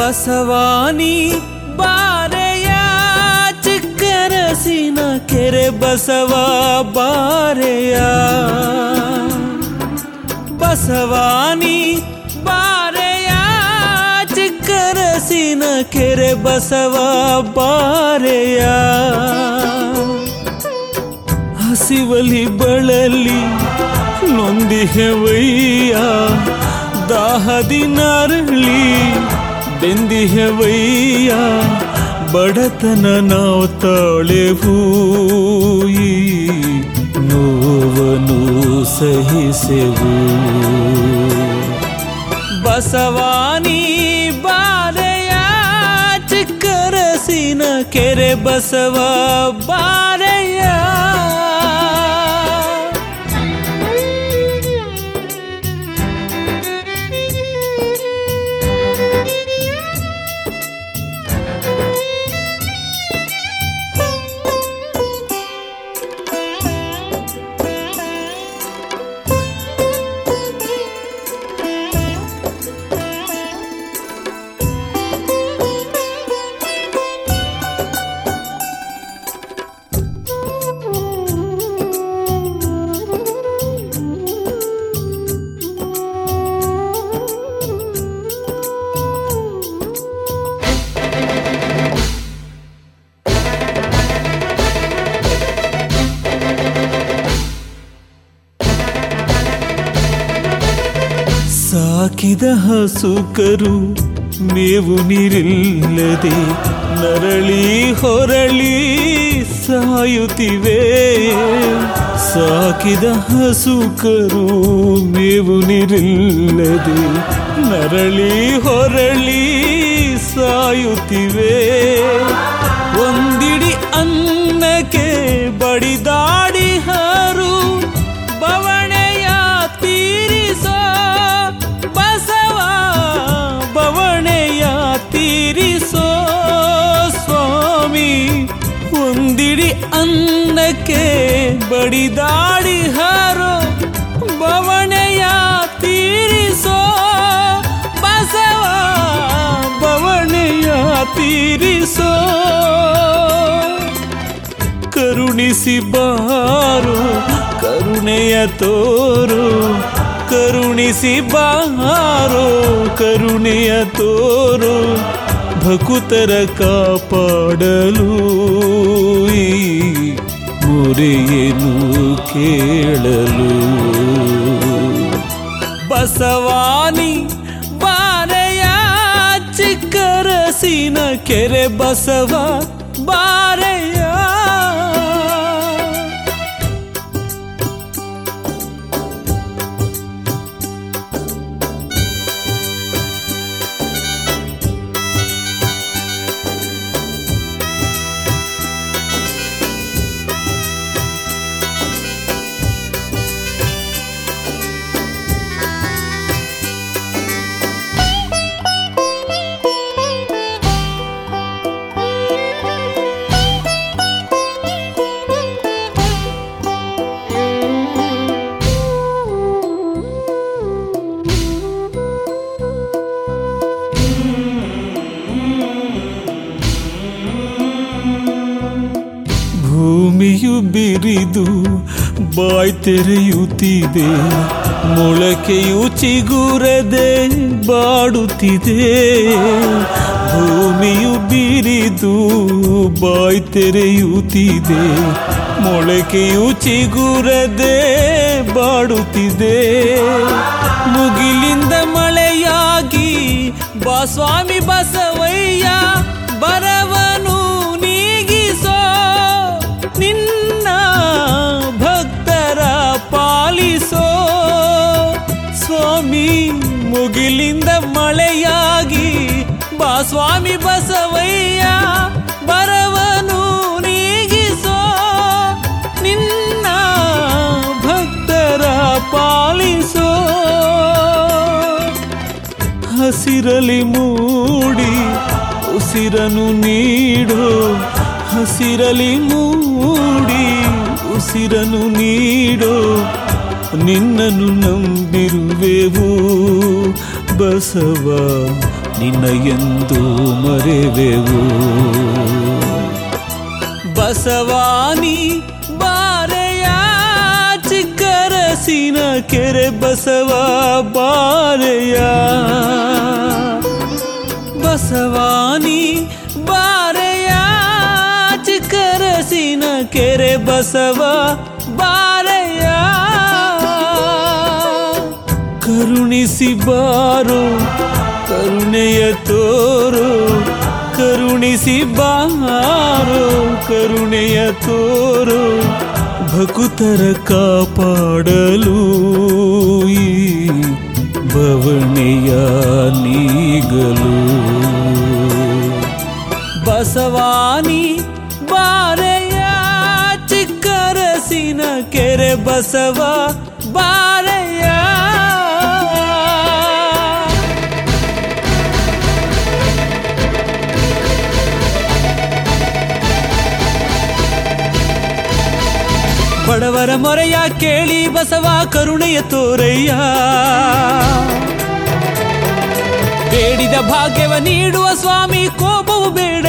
ಬಸವಾನಿ ಬಾರೆಯ ಚಿಕ್ಕರಸಿನ ಕೆರೆ ಬಸವ ಬಾರೆಯ ಬಸವಾನಿ ಬಾರೆಯ ಚಿಕ್ಕರಸಿನ ಕೆರೆ ಬಸವ ಬಾರೆಯ ಹಸಿವಲಿ ಬಳಲಿ ನೊಂದಿಹೆವಯ್ಯ ದಾಹದಿ ನರಳಿ ಬೆಂದಿಹೆವಯ್ಯ ಬಡತನ ನಾವು ತಾಳೆವು ಈ ನೋವನ್ನು ಸಹಿಸೆವು ಬಸವಾನಿ ಬಾರೆಯ ಚಿಕ್ಕರಸಿನ ಕೆರೆ ಬಸವ ಬಾರೆಯ ಸಾಕಿದ ಹಸುಕರು ಮೇವು ನೀರಿಲ್ಲದೆ ನರಳಿ ಹೊರಳಿ ಸಾಯುತ್ತಿವೆ ಸಾಕಿದ ಹಸುಕರು ಮೇವು ನೀರಿಲ್ಲದೆ ನರಳಿ ಹೊರಳಿ ಸಾಯುತ್ತಿವೆ ಒಂದಿಡಿ ಅನ್ನಕ್ಕೆ ಬಡಿದಾಡಿ ಹರು ಬವಣೆಯ ತೀರಿಸೋ ಬಸವ ಬವಣೆಯ ತೀರಿಸೋ ಸ್ವಾಮಿ ಒಂದಿಡಿ ಅನ್ನಕ್ಕೆ ಬಡಿದಾಡಿ ಹರೋ ಬವಣೆಯ ತೀರಿಸೋ ಬಸವ ಬವಣೆಯ ತೀರಿಸೋ ಕರುಣಿಸಿ ಬಾರು ಕರುಣೆಯ ತೋರು ಕರುಣಿಸಿ ಬಾರೋ ಕರುಣೆಯ ತೋರು ಭಕುತರ ಕಾಪಾಡಲು ಈ ಮೊರೆಯೇನು ಕೇಳಲು ಬಸವಾನಿ ಬಾರೆಯ ಚಿಕ್ಕರಸಿನ ಕೆರೆ ಬಸವ ಬಾರೆಯ ಭೂಮಿಯು ಬಿರಿದು ಬಾಯ್ ತೆರೆಯುತ್ತಿದೆ ಮೊಳಕೆಯು ಚಿಗುರದೆ ಬಾಡುತ್ತಿದೆ ಭೂಮಿಯು ಬಿರಿದು ಬಾಯ್ ತೆರೆಯುತ್ತಿದೆ ಮೊಳಕೆಯು ಚಿಗುರದೆ ಬಾಡುತ್ತಿದೆ ಮುಗಿಲಿಂದ ಮಳೆಯಾಗಿ ಬಾ ಸ್ವಾಮಿ ಬಸವಯ್ಯ ಬರವನು ನೀಗಿಸೋ ನಿನ್ನ ಭಕ್ತರ ಪಾಲಿಸೋ ಸ್ವಾಮಿ ಮುಗಿಲಿಂದ ಮಳೆಯಾಗಿ ಬಾ ಸ್ವಾಮಿ ಬಸವಯ್ಯ ಬರವನು ನೀಗಿಸೋ ನಿನ್ನ ಭಕ್ತರ ಪಾಲಿಸೋ ಹಸಿರಲಿ ಮೂಡಿ ಉಸಿರನು ನೀಡೋ ಹಸಿರಲಿ ಮೂಡಿ ಉಸಿರನು ನೀಡೋ ನಿನ್ನನ್ನು ನಂಬಿರುವೆವು ಬಸವ ನಿನ್ನ ಎಂದು ಮರೆವೆವು ಬಸವಾನಿ ಬಾರೆಯ ಚಿಕ್ಕರಸಿನ ಕೆರೆ ಬಸವ ಬಾರೆಯ ಬಸವಾನಿ ಬಾರೆಯ ಚಿಕ್ಕರಸಿನ ಕೆರೆ ಬಸವ ಬಾರೆಯ ಕರುಣಿಸಿ ಬಾರೋ ಕರುಣೆಯ ತೋರೋ ಕರುಣಿಸಿ ಬಾರೋ ಕರುಣೆಯ ತೋರೋ ಭಕುತರ ಕಾಪಾಡಲು ಈ ಬವಣೆಯ ನೀಗಲು ಬಸವಾನಿ ಬಾರೆಯ ಚಿಕ್ಕರಸಿನ ಕೆರೆ ಬಸವ ಬಾರೆಯ ಬಡವರ ಮೊರೆಯ ಕೇಳಿ ಬಸವ ಕರುಣೆಯ ತೋರಯ್ಯ ಬೇಡಿದ ಭಾಗ್ಯವ ನೀಡುವ ಸ್ವಾಮಿ ಕೋಪವು ಬೇಡ